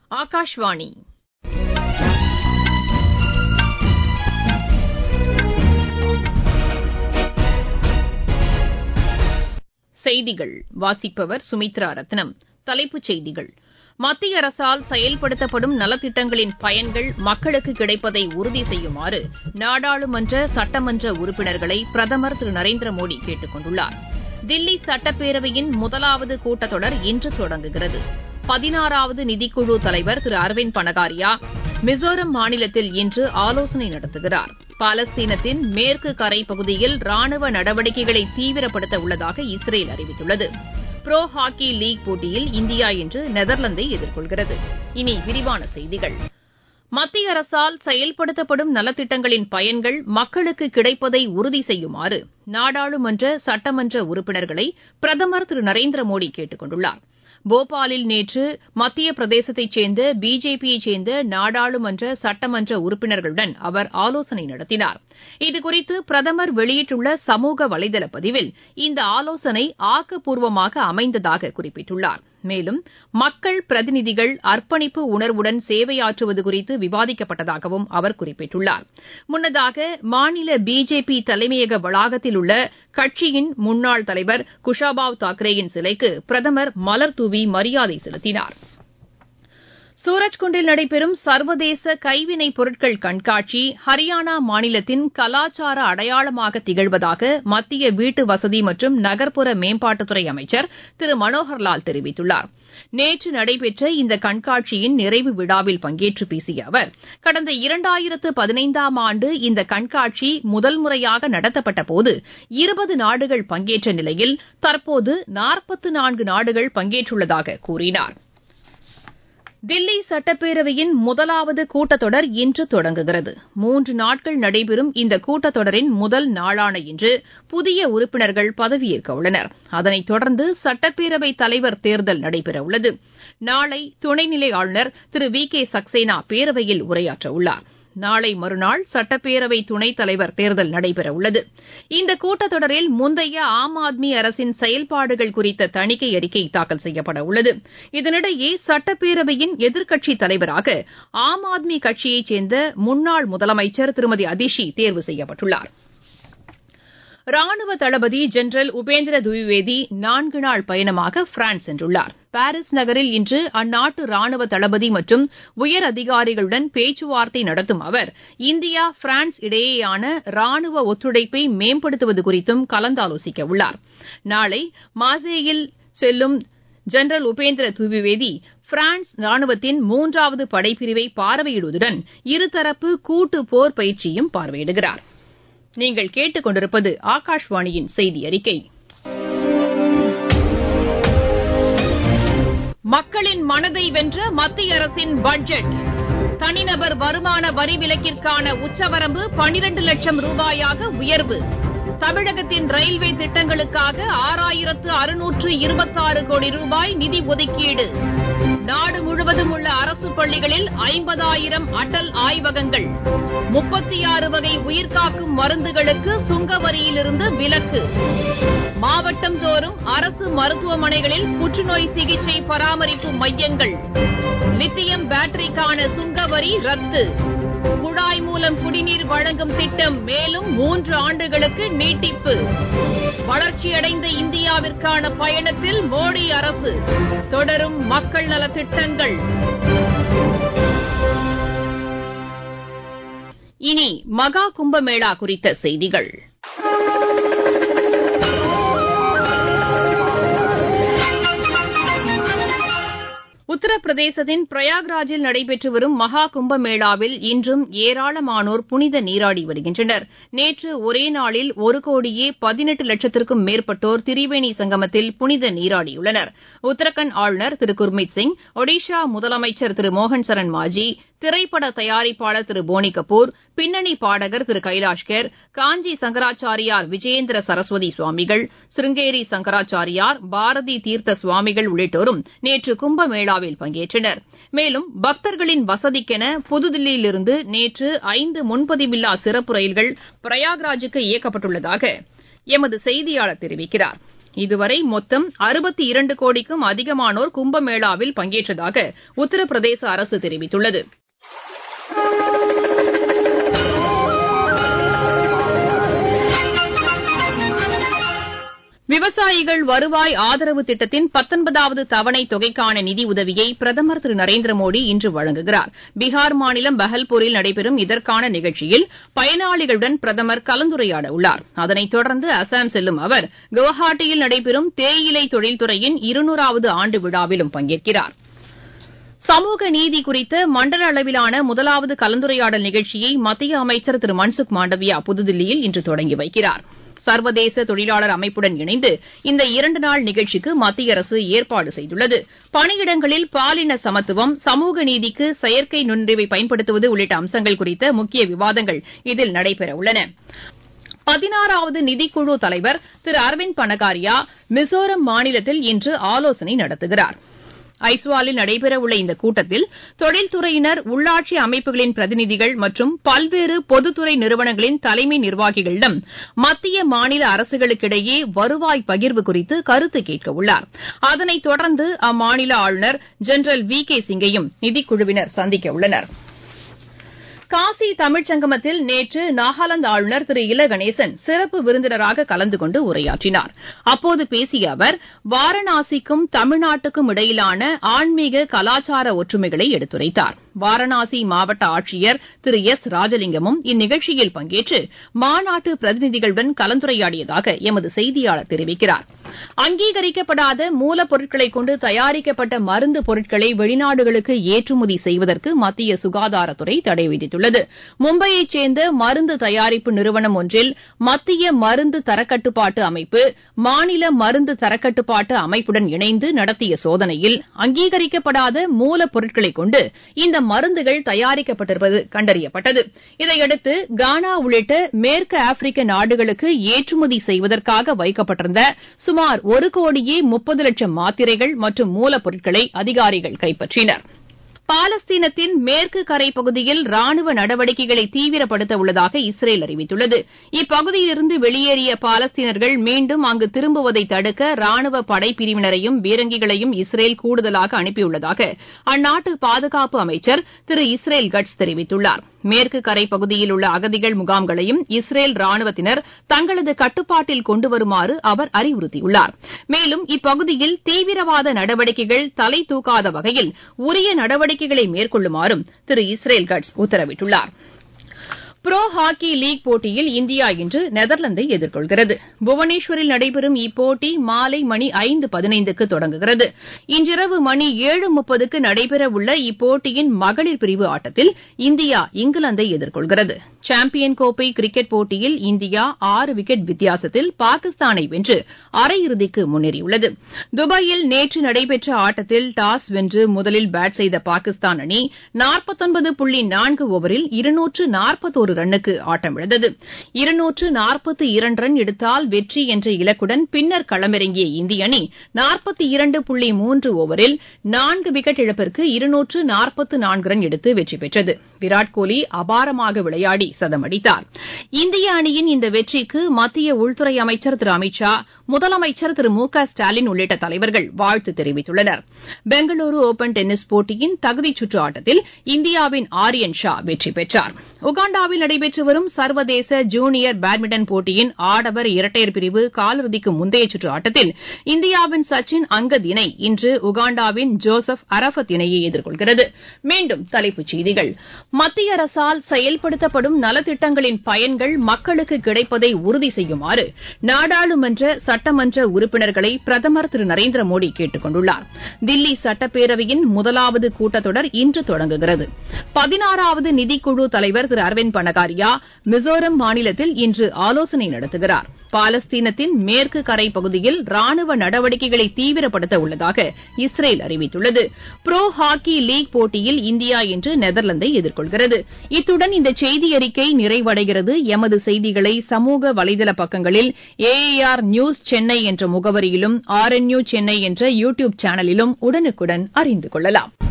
ஆகாஷ்வாணி செய்திகள் வாசிப்பவர் சுமித்ரா ரத்னம் தலைப்புச் செய்திகள் மத்திய அரசால் செயல்படுத்தப்படும் நலத்திட்டங்களின் பயன்கள் மக்களுக்கு கிடைப்பதை உறுதி செய்யுமாறு நாடாளுமன்ற சட்டமன்ற உறுப்பினர்களை பிரதமர் திரு நரேந்திர மோடி கேட்டுக் கொண்டுள்ளார் தில்லி சட்டப்பேரவையின் முதலாவது கூட்டத்தொடர் இன்று தொடங்குகிறது பதினாறாவது நிதிக்குழு தலைவர் திரு அரவிந்த் பனகாரியா மிசோரம் மாநிலத்தில் இன்று ஆலோசனை நடத்துகிறார் பாலஸ்தீனத்தின் மேற்கு கரை பகுதியில் ராணுவ நடவடிக்கைகளை தீவிரப்படுத்த உள்ளதாக இஸ்ரேல் அறிவித்துள்ளது புரோ ஹாக்கி லீக் போட்டியில் இந்தியா இன்று நெதர்லாந்தை எதிர்கொள்கிறது இனி விரிவான செய்திகள் மத்திய அரசால் செயல்படுத்தப்படும் நலத்திட்டங்களின் பயன்கள் மக்களுக்கு கிடைப்பதை உறுதி செய்யுமாறு நாடாளுமன்ற சட்டமன்ற உறுப்பினர்களை பிரதமர் திரு நரேந்திர மோடி கேட்டுக் கொண்டுள்ளார் போபாலில் நேற்று மத்திய பிரதேசத்தைச் சேர்ந்த பிஜேபியைச் சேர்ந்த நாடாளுமன்ற சட்டமன்ற உறுப்பினர்களுடன் அவர் ஆலோசனை நடத்தினார் இதுகுறித்து பிரதமர் வெளியிட்டுள்ள சமூக வலைதள பதிவில் இந்த ஆலோசனை ஆக்கப்பூர்வமாக அமைந்ததாக குறிப்பிட்டுள்ளார் மேலும் மக்கள் பிரதிநிதிகள் அர்ப்பணிப்பு உணர்வுடன் சேவையாற்றுவது குறித்து விவாதிக்கப்பட்டதாகவும் அவர் குறிப்பிட்டுள்ளார் முன்னதாக மாநில பிஜேபி தலைமையக வளாகத்தில் உள்ள கட்சியின் முன்னாள் தலைவர் குஷாபாவ் தாக்கரேயின் சிலைக்கு பிரதமர் மலர்தூவி மரியாதை செலுத்தினார் சூரஜ்குண்டில் நடைபெறும் சர்வதேச கைவினைப் பொருட்கள் கண்காட்சி ஹரியானா மாநிலத்தின் கலாச்சார அடையாளமாக திகழ்வதாக மத்திய வீட்டு வசதி மற்றும் நகர்ப்புற மேம்பாட்டுத்துறை அமைச்சர் திரு மனோகர்லால் தெரிவித்துள்ளார் நேற்று நடைபெற்ற இந்த கண்காட்சியின் நிறைவு விழாவில் பங்கேற்று பேசிய அவர் கடந்த இரண்டாயிரத்து பதினைந்தாம் ஆண்டு இந்த கண்காட்சி முதல் முறையாக நடத்தப்பட்டபோது இருபது நாடுகள் பங்கேற்ற நிலையில் தற்போது நாற்பத்து நான்கு நாடுகள் பங்கேற்றுள்ளதாக கூறினார் தில்லி சட்டப்பேரவையின் முதலாவது கூட்டத்தொடர் இன்று தொடங்குகிறது மூன்று நாட்கள் நடைபெறும் இந்த கூட்டத்தொடரின் முதல் நாளான இன்று புதிய உறுப்பினர்கள் பதவியேற்க உள்ளனர் அதனைத் தொடர்ந்து சட்டப்பேரவைத் தலைவர் தேர்தல் நடைபெறவுள்ளது நாளை துணைநிலை ஆளுநர் திரு வி கே சக்சேனா பேரவையில் உரையாற்றவுள்ளார் நாளை மறுநாள் சட்டப்பேரவை துணைத் தலைவர் தேர்தல் நடைபெறவுள்ளது இந்த கூட்டத்தொடரில் முந்தைய ஆம் ஆத்மி அரசின் செயல்பாடுகள் குறித்த தணிக்கை அறிக்கை தாக்கல் செய்யப்பட உள்ளது இதனிடையே சட்டப்பேரவையின் எதிர்க்கட்சித் தலைவராக ஆம் ஆத்மி கட்சியைச் சேர்ந்த முன்னாள் முதலமைச்சர் திருமதி அதிஷி தேர்வு செய்யப்பட்டுள்ளார் ராணுவ தளபதி ஜெனரல் உபேந்திர துவிவேதி நான்கு நாள் பயணமாக பிரான்ஸ் சென்றுள்ளார் பாரிஸ் நகரில் இன்று அந்நாட்டு ராணுவ தளபதி மற்றும் உயர் அதிகாரிகளுடன் பேச்சுவார்த்தை நடத்தும் அவர் இந்தியா பிரான்ஸ் இடையேயான ராணுவ ஒத்துழைப்பை மேம்படுத்துவது குறித்தும் கலந்தாலோசிக்க உள்ளார் நாளை மாசேயில் செல்லும் ஜெனரல் உபேந்திர துவிவேதி பிரான்ஸ் ராணுவத்தின் மூன்றாவது படைப்பிரிவை பார்வையிடுவதுடன் இருதரப்பு கூட்டு போர் பயிற்சியும் பார்வையிடுகிறார் நீங்கள் கேட்டுக் கொண்டிருப்பது ஆகாஷ்வாணியின் செய்தி அறிக்கை மக்களின் மனதை வென்ற மத்திய அரசின் பட்ஜெட் தனிநபர் வருமான வரி விலக்கிற்கான உச்சவரம்பு பனிரண்டு லட்சம் ரூபாயாக உயர்வு தமிழகத்தின் ரயில்வே திட்டங்களுக்காக ஆறாயிரத்து அறுநூற்று இருபத்தாறு கோடி ரூபாய் நிதி ஒதுக்கீடு நாடு முழுவதும் உள்ள அரசு பள்ளிகளில் ஐம்பதாயிரம் அடல் ஆய்வகங்கள் முப்பத்தி ஆறு வகை உயிர்காக்கும் மருந்துகளுக்கு சுங்க வரியிலிருந்து விலக்கு மாவட்டம் தோறும் அரசு மருத்துவமனைகளில் புற்றுநோய் சிகிச்சை பராமரிப்பு மையங்கள் லித்தியம் பேட்டரிக்கான சுங்க வரி ரத்து குழாய் மூலம் குடிநீர் வழங்கும் திட்டம் மேலும் மூன்று ஆண்டுகளுக்கு நீட்டிப்பு வளர்ச்சியடைந்த இந்தியாவிற்கான பயணத்தில் மோடி அரசு தொடரும் மக்கள் நலத் திட்டங்கள் இனி மகா கும்பமேளா குறித்த செய்திகள் உத்தரப்பிரதேசத்தின் பிரயாக்ராஜில் நடைபெற்று வரும் மகா கும்பமேளாவில் இன்றும் ஏராளமானோர் புனித நீராடி வருகின்றனர் நேற்று ஒரே நாளில் ஒரு கோடியே பதினெட்டு லட்சத்திற்கும் மேற்பட்டோர் திரிவேணி சங்கமத்தில் புனித நீராடியுள்ளனர் உத்தரகாண்ட் ஆளுநர் திரு குர்மித் சிங் ஒடிஷா முதலமைச்சர் திரு மோகன் சரண் மாஜி திரைப்பட தயாரிப்பாளர் திரு போனி கபூர் பின்னணி பாடகர் திரு கைலாஷ்கர் காஞ்சி சங்கராச்சாரியார் விஜயேந்திர சரஸ்வதி சுவாமிகள் சிருங்கேரி சங்கராச்சாரியார் பாரதி தீர்த்த சுவாமிகள் உள்ளிட்டோரும் நேற்று கும்பமேளாவில் பங்கேற்றனர் மேலும் பக்தர்களின் வசதிக்கென புதுதில்லியிலிருந்து நேற்று ஐந்து முன்பதிவில்லா சிறப்பு ரயில்கள் பிரயாக்ராஜுக்கு இயக்கப்பட்டுள்ளதாக எமது செய்தியாளர் தெரிவிக்கிறார் இதுவரை மொத்தம் அறுபத்தி இரண்டு கோடிக்கும் அதிகமானோர் கும்பமேளாவில் பங்கேற்றதாக உத்தரப்பிரதேச அரசு தெரிவித்துள்ளது விவசாயிகள் வருவாய் ஆதரவு திட்டத்தின் பத்தொன்பதாவது தவணை தொகைக்கான நிதி உதவியை பிரதமர் திரு நரேந்திர மோடி இன்று வழங்குகிறார் பீகார் மாநிலம் பஹல்பூரில் நடைபெறும் இதற்கான நிகழ்ச்சியில் பயனாளிகளுடன் பிரதமர் கலந்துரையாட உள்ளார் அதனைத் தொடர்ந்து அசாம் செல்லும் அவர் குவஹாட்டியில் நடைபெறும் தேயிலை தொழில்துறையின் இருநூறாவது ஆண்டு விழாவிலும் பங்கேற்கிறார் சமூக நீதி குறித்த மண்டல அளவிலான முதலாவது கலந்துரையாடல் நிகழ்ச்சியை மத்திய அமைச்சர் திரு மன்சுக் மாண்டவியா புதுதில்லியில் இன்று தொடங்கி வைக்கிறார் சர்வதேச தொழிலாளர் அமைப்புடன் இணைந்து இந்த இரண்டு நாள் நிகழ்ச்சிக்கு மத்திய அரசு ஏற்பாடு செய்துள்ளது பணியிடங்களில் பாலின சமத்துவம் சமூக நீதிக்கு செயற்கை நுண்ணறிவை பயன்படுத்துவது உள்ளிட்ட அம்சங்கள் குறித்த முக்கிய விவாதங்கள் இதில் நடைபெறவுள்ளன பதினாறாவது நிதிக்குழு தலைவர் திரு அரவிந்த் பனகாரியா மிசோரம் மாநிலத்தில் இன்று ஆலோசனை நடத்துகிறார் ஐஸ்வாலில் நடைபெறவுள்ள இந்த கூட்டத்தில் தொழில்துறையினர் உள்ளாட்சி அமைப்புகளின் பிரதிநிதிகள் மற்றும் பல்வேறு பொதுத்துறை நிறுவனங்களின் தலைமை நிர்வாகிகளிடம் மத்திய மாநில அரசுகளுக்கிடையே வருவாய் பகிர்வு குறித்து கருத்து கேட்க உள்ளார் அதனைத் தொடர்ந்து அம்மாநில ஆளுநர் ஜெனரல் வி கே சிங்கையும் நிதிக்குழுவினர் சந்திக்க உள்ளனர் காசி தமிழ்ச் சங்கமத்தில் நேற்று நாகாலாந்து ஆளுநர் திரு இல கணேசன் சிறப்பு விருந்தினராக கலந்து கொண்டு உரையாற்றினார் அப்போது பேசிய அவர் வாரணாசிக்கும் தமிழ்நாட்டுக்கும் இடையிலான ஆன்மீக கலாச்சார ஒற்றுமைகளை எடுத்துரைத்தார் வாரணாசி மாவட்ட ஆட்சியர் திரு எஸ் ராஜலிங்கமும் இந்நிகழ்ச்சியில் பங்கேற்று மாநாட்டு பிரதிநிதிகளுடன் கலந்துரையாடியதாக எமது செய்தியாளர் தெரிவிக்கிறார் அங்கீகரிக்கப்படாத மூலப்பொருட்களை கொண்டு தயாரிக்கப்பட்ட மருந்து பொருட்களை வெளிநாடுகளுக்கு ஏற்றுமதி செய்வதற்கு மத்திய சுகாதாரத்துறை தடை விதித்துள்ளது மும்பையைச் சேர்ந்த மருந்து தயாரிப்பு நிறுவனம் ஒன்றில் மத்திய மருந்து தரக்கட்டுப்பாட்டு அமைப்பு மாநில மருந்து தரக்கட்டுப்பாட்டு அமைப்புடன் இணைந்து நடத்திய சோதனையில் அங்கீகரிக்கப்படாத மூலப்பொருட்களை கொண்டு இந்த மருந்துகள் தயாரிக்கப்பட்டிருப்பது கண்டறியப்பட்டது இதையடுத்து கானா உள்ளிட்ட மேற்கு ஆப்பிரிக்க நாடுகளுக்கு ஏற்றுமதி செய்வதற்காக வைக்கப்பட்டிருந்த சுமார் ஒரு கோடியே முப்பது லட்சம் மாத்திரைகள் மற்றும் மூலப்பொருட்களை அதிகாரிகள் கைப்பற்றினர் பாலஸ்தீனத்தின் மேற்கு கரை பகுதியில் ராணுவ நடவடிக்கைகளை தீவிரப்படுத்த உள்ளதாக இஸ்ரேல் அறிவித்துள்ளது இப்பகுதியிலிருந்து வெளியேறிய பாலஸ்தீனர்கள் மீண்டும் அங்கு திரும்புவதை தடுக்க ராணுவ படைப்பிரிவினரையும் பீரங்கிகளையும் இஸ்ரேல் கூடுதலாக அனுப்பியுள்ளதாக அந்நாட்டு பாதுகாப்பு அமைச்சர் திரு இஸ்ரேல் கட்ஸ் தெரிவித்துள்ளார் மேற்கு கரை பகுதியில் உள்ள அகதிகள் முகாம்களையும் இஸ்ரேல் ராணுவத்தினர் தங்களது கட்டுப்பாட்டில் கொண்டு வருமாறு அவர் அறிவுறுத்தியுள்ளார் மேலும் இப்பகுதியில் தீவிரவாத நடவடிக்கைகள் தலை தூக்காத வகையில் உரிய நடவடிக்கைகளை மேற்கொள்ளுமாறும் திரு இஸ்ரேல் கட்ஸ் உத்தரவிட்டுள்ளார் புரோ ஹாக்கி லீக் போட்டியில் இந்தியா இன்று நெதர்லாந்தை எதிர்கொள்கிறது புவனேஸ்வரில் நடைபெறும் இப்போட்டி மாலை மணி ஐந்து பதினைந்துக்கு தொடங்குகிறது இன்றிரவு மணி ஏழு முப்பதுக்கு நடைபெறவுள்ள இப்போட்டியின் மகளிர் பிரிவு ஆட்டத்தில் இந்தியா இங்கிலாந்தை எதிர்கொள்கிறது சாம்பியன் கோப்பை கிரிக்கெட் போட்டியில் இந்தியா ஆறு விக்கெட் வித்தியாசத்தில் பாகிஸ்தானை வென்று அரையிறுதிக்கு முன்னேறியுள்ளது துபாயில் நேற்று நடைபெற்ற ஆட்டத்தில் டாஸ் வென்று முதலில் பேட் செய்த பாகிஸ்தான் அணி நாற்பத்தொன்பது புள்ளி நான்கு ஓவரில் இருநூற்று நாற்பத்தோரு ரன்னுக்கு ஆட்டமிழந்தது இருநூற்று நாற்பத்து இரண்டு ரன் எடுத்தால் வெற்றி என்ற இலக்குடன் பின்னர் களமிறங்கிய இந்திய அணி நாற்பத்தி இரண்டு புள்ளி மூன்று ஓவரில் நான்கு விக்கெட் இழப்பிற்கு இருநூற்று நாற்பத்து நான்கு ரன் எடுத்து வெற்றி பெற்றது விராட் கோலி அபாரமாக விளையாடி சதம் அடித்தார் இந்திய அணியின் இந்த வெற்றிக்கு மத்திய உள்துறை அமைச்சர் திரு அமித் ஷா முதலமைச்சர் திரு மு க ஸ்டாலின் உள்ளிட்ட தலைவர்கள் வாழ்த்து தெரிவித்துள்ளனர் பெங்களூரு ஒபன் டென்னிஸ் போட்டியின் தகுதிச் சுற்று ஆட்டத்தில் இந்தியாவின் ஆரியன் ஷா வெற்றி பெற்றார் உகாண்டாவில் நடைபெற்று வரும் சர்வதேச ஜூனியர் பேட்மிண்டன் போட்டியின் ஆடவர் இரட்டையர் பிரிவு காலிறுதிக்கு முந்தைய சுற்று ஆட்டத்தில் இந்தியாவின் சச்சின் அங்கத் இணை இன்று உகாண்டாவின் ஜோசப் அரஃபத் இணையை எதிர்கொள்கிறது மீண்டும் தலைப்புச் செய்திகள் மத்திய அரசால் செயல்படுத்தப்படும் நலத்திட்டங்களின் பயன்கள் மக்களுக்கு கிடைப்பதை உறுதி செய்யுமாறு நாடாளுமன்ற சட்டமன்ற உறுப்பினர்களை பிரதமர் திரு நரேந்திர மோடி கேட்டுக் கொண்டுள்ளார் தில்லி சட்டப்பேரவையின் முதலாவது கூட்டத்தொடர் இன்று தொடங்குகிறது பதினாறாவது நிதிக்குழு தலைவர் திரு அரவிந்த் பனகாரியா மிசோரம் மாநிலத்தில் இன்று ஆலோசனை நடத்துகிறார் பாலஸ்தீனத்தின் மேற்கு கரை பகுதியில் ராணுவ நடவடிக்கைகளை தீவிரப்படுத்த உள்ளதாக இஸ்ரேல் அறிவித்துள்ளது புரோ ஹாக்கி லீக் போட்டியில் இந்தியா இன்று நெதர்லாந்தை எதிர்கொள்கிறது இத்துடன் இந்த செய்தி அறிக்கை நிறைவடைகிறது எமது செய்திகளை சமூக வலைதள பக்கங்களில் ஏஐஆர் நியூஸ் சென்னை என்ற முகவரியிலும் ஆர் என் யூ சென்னை என்ற யூ டியூப் சேனலிலும் உடனுக்குடன் அறிந்து கொள்ளலாம்